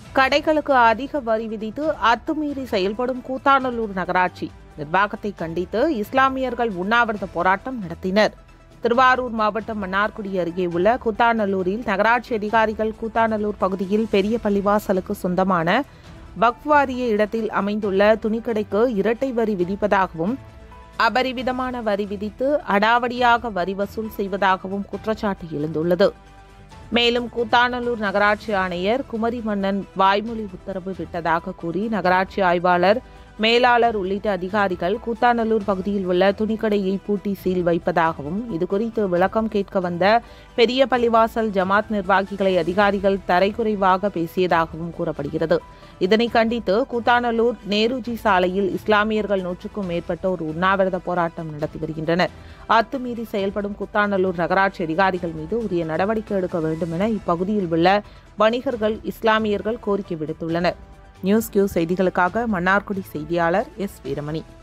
கடைகளுக்கு அதிக வரி விதித்து அத்துமீறி செயல்படும் கூத்தாநல்லூர் நகராட்சி நிர்வாகத்தை கண்டித்து இஸ்லாமியர்கள் உண்ணாவிரத போராட்டம் நடத்தினர் திருவாரூர் மாவட்டம் மன்னார்குடி அருகே உள்ள கூத்தாநல்லூரில் நகராட்சி அதிகாரிகள் கூத்தாநல்லூர் பகுதியில் பெரிய பள்ளிவாசலுக்கு சொந்தமான வக்வாரிய இடத்தில் அமைந்துள்ள துணிக்கடைக்கு இரட்டை வரி விதிப்பதாகவும் அபரிவிதமான வரி விதித்து அடாவடியாக வரி வசூல் செய்வதாகவும் குற்றச்சாட்டு எழுந்துள்ளது மேலும் கூத்தாநல்லூர் நகராட்சி ஆணையர் குமரி மன்னன் வாய்மொழி உத்தரவு விட்டதாக கூறி நகராட்சி ஆய்வாளர் மேலாளர் உள்ளிட்ட அதிகாரிகள் கூத்தாநல்லூர் பகுதியில் உள்ள துணிக்கடையை பூட்டி சீல் வைப்பதாகவும் இதுகுறித்து விளக்கம் கேட்க வந்த பெரிய பள்ளிவாசல் ஜமாத் நிர்வாகிகளை அதிகாரிகள் தரைக்குறைவாக பேசியதாகவும் கூறப்படுகிறது இதனை கண்டித்து கூத்தாநல்லூர் நேருஜி சாலையில் இஸ்லாமியர்கள் நூற்றுக்கும் மேற்பட்டோர் உண்ணாவிரத போராட்டம் நடத்தி வருகின்றனர் அத்துமீறி செயல்படும் கூத்தாநல்லூர் நகராட்சி அதிகாரிகள் மீது உரிய நடவடிக்கை எடுக்க வேண்டும் என இப்பகுதியில் உள்ள வணிகர்கள் இஸ்லாமியர்கள் கோரிக்கை விடுத்துள்ளனர் நியூஸ் கியூ செய்திகளுக்காக மன்னார்குடி செய்தியாளர் எஸ் வீரமணி